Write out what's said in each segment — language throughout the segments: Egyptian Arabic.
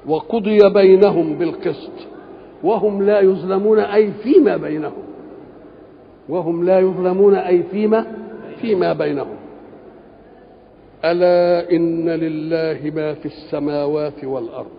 وقضي بينهم بالقسط وهم لا يظلمون أي فيما بينهم وهم لا يظلمون أي فيما فيما بينهم ألا إن لله ما في السماوات والأرض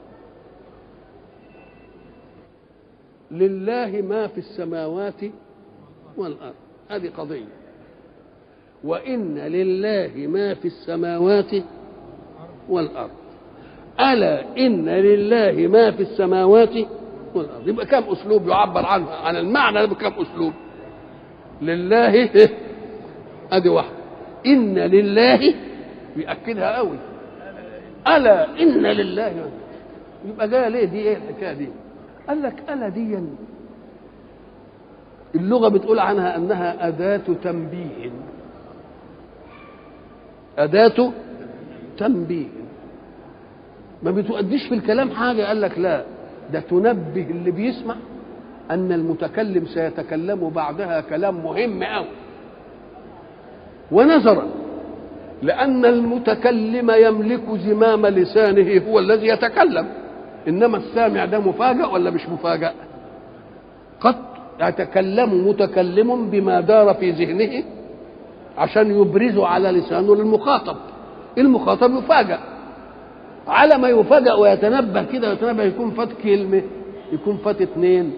لله ما في السماوات والأرض هذه قضية وإن لله ما في السماوات والأرض ألا إن لله ما في السماوات والأرض يبقى كم أسلوب يعبر عنه عن المعنى بكم أسلوب لله أدي واحدة إن لله بيأكدها قوي ألا إن لله يبقى جاية ليه دي إيه الحكاية دي قال لك ألا دي اللغة بتقول عنها أنها أداة تنبيه أداة تنبيه ما بتؤديش في الكلام حاجة قال لك لا ده تنبه اللي بيسمع أن المتكلم سيتكلم بعدها كلام مهم أوي ونظرا لأن المتكلم يملك زمام لسانه هو الذي يتكلم إنما السامع ده مفاجأ ولا مش مفاجأ قد يتكلم متكلم بما دار في ذهنه عشان يبرزه على لسانه للمخاطب المخاطب يفاجأ على ما يفاجأ ويتنبه كده ويتنبه يكون فات كلمة يكون فات اتنين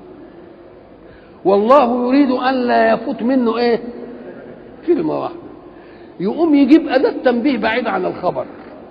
والله يريد أن لا يفوت منه إيه كلمة واحدة يقوم يجيب أداة تنبيه بعيدة عن الخبر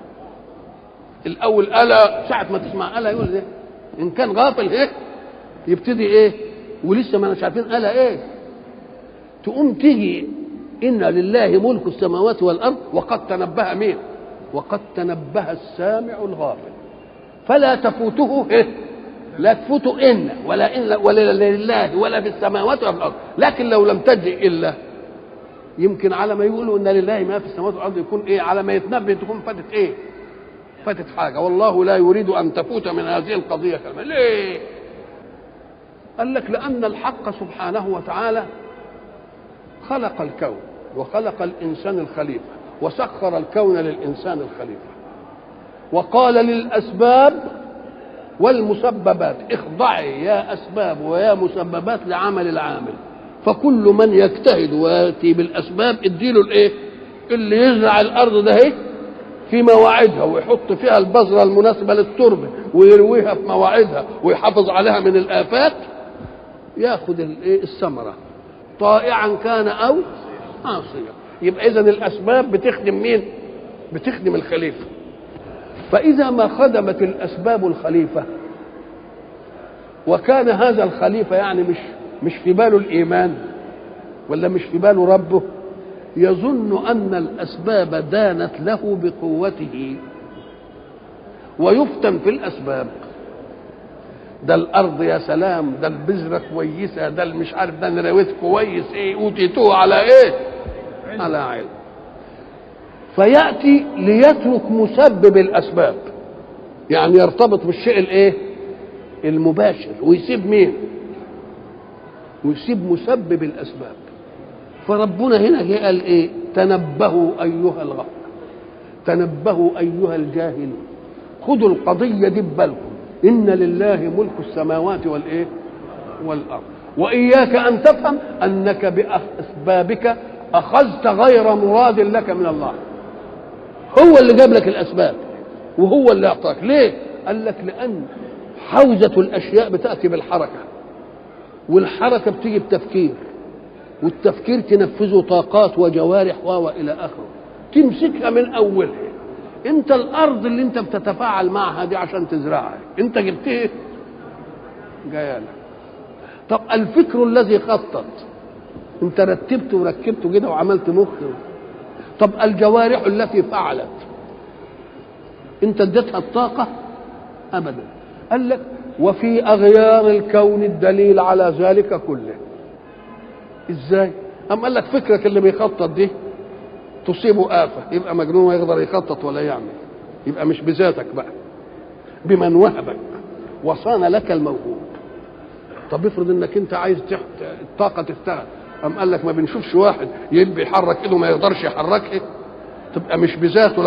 الأول ألا ساعة ما تسمع ألا يقول إيه إن كان غافل إيه يبتدي إيه ولسه ما مش عارفين ألا إيه تقوم تيجي إن لله ملك السماوات والأرض وقد تنبه مين وقد تنبه السامع الغافل فلا تفوته إيه لا تفوت إن ولا إن ولا لله ولا في السماوات ولا في الأرض لكن لو لم تجئ إلا يمكن على ما يقولوا ان لله ما في السماوات والارض يكون ايه على ما يتنبه تكون فاتت ايه فاتت حاجه والله لا يريد ان تفوت من هذه القضيه كلمه ليه قال لك لان الحق سبحانه وتعالى خلق الكون وخلق الانسان الخليفه وسخر الكون للانسان الخليفه وقال للاسباب والمسببات اخضعي يا اسباب ويا مسببات لعمل العامل فكل من يجتهد وياتي بالاسباب اديله الايه اللي يزرع الارض ده اهي في مواعيدها ويحط فيها البذره المناسبه للتربه ويرويها في مواعيدها ويحافظ عليها من الافات ياخذ الايه الثمره طائعا كان او عاصيا يبقى اذا الاسباب بتخدم مين بتخدم الخليفه فاذا ما خدمت الاسباب الخليفه وكان هذا الخليفه يعني مش مش في باله الايمان ولا مش في باله ربه يظن ان الاسباب دانت له بقوته ويفتن في الاسباب ده الارض يا سلام ده البذره كويسه ده مش عارف ده انا رويت كويس ايه اوتيتوه على ايه على علم فياتي ليترك مسبب الاسباب يعني يرتبط بالشيء الايه المباشر ويسيب مين ويسيب مسبب الاسباب فربنا هنا جه قال ايه تنبهوا ايها الغفر تنبهوا ايها الجاهلون خذوا القضيه دي ببالكم ان لله ملك السماوات والايه والارض واياك ان تفهم انك باسبابك اخذت غير مراد لك من الله هو اللي جاب لك الاسباب وهو اللي اعطاك ليه قال لك لان حوزه الاشياء بتاتي بالحركه والحركة بتيجي بتفكير والتفكير تنفذه طاقات وجوارح و إلى آخره تمسكها من أولها أنت الأرض اللي أنت بتتفاعل معها دي عشان تزرعها أنت جبتها جاية طب الفكر الذي خطط أنت رتبته وركبته كده وعملت مخ طب الجوارح التي فعلت أنت اديتها الطاقة أبدا قال لك وفي اغيار الكون الدليل على ذلك كله ازاي أم قال لك فكرك اللي بيخطط دي تصيبه آفة يبقى مجنون ويقدر يخطط ولا يعمل يبقى مش بذاتك بقى بمن وهبك وصان لك الموهوب طب افرض انك انت عايز تحت الطاقة تشتغل أم قال لك ما بنشوفش واحد يبقى يحرك ايده ما يقدرش يحركها تبقى مش بذاته